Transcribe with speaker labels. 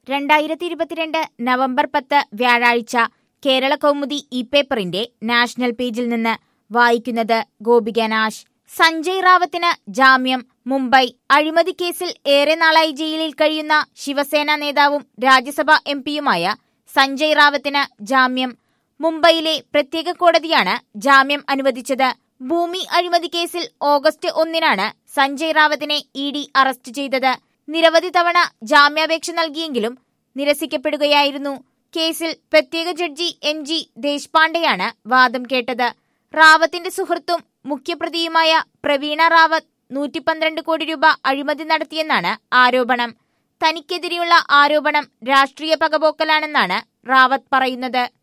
Speaker 1: രണ്ടായിരത്തി ഇരുപത്തിരണ്ട് നവംബർ പത്ത് വ്യാഴാഴ്ച കേരള കൗമുദി ഇ പേപ്പറിന്റെ നാഷണൽ പേജിൽ നിന്ന് വായിക്കുന്നത് ഗോപിക നാശ് സഞ്ജയ് റാവത്തിന് ജാമ്യം മുംബൈ അഴിമതി കേസിൽ ഏറെ നാളായി ജയിലിൽ കഴിയുന്ന ശിവസേന നേതാവും രാജ്യസഭാ എം പിയുമായ സഞ്ജയ് റാവത്തിന് ജാമ്യം മുംബൈയിലെ പ്രത്യേക കോടതിയാണ് ജാമ്യം അനുവദിച്ചത് ഭൂമി അഴിമതി കേസിൽ ഓഗസ്റ്റ് ഒന്നിനാണ് സഞ്ജയ് റാവത്തിനെ ഇ ഡി അറസ്റ്റ് ചെയ്തത് നിരവധി തവണ ജാമ്യാപേക്ഷ നൽകിയെങ്കിലും നിരസിക്കപ്പെടുകയായിരുന്നു കേസിൽ പ്രത്യേക ജഡ്ജി എൻ ജി ദേശ്പാണ്ഡെയാണ് വാദം കേട്ടത് റാവത്തിന്റെ സുഹൃത്തും മുഖ്യപ്രതിയുമായ പ്രവീണ റാവത്ത് നൂറ്റി പന്ത്രണ്ട് കോടി രൂപ അഴിമതി നടത്തിയെന്നാണ് ആരോപണം തനിക്കെതിരെയുള്ള ആരോപണം രാഷ്ട്രീയ പകപോക്കലാണെന്നാണ് റാവത്ത് പറയുന്നത്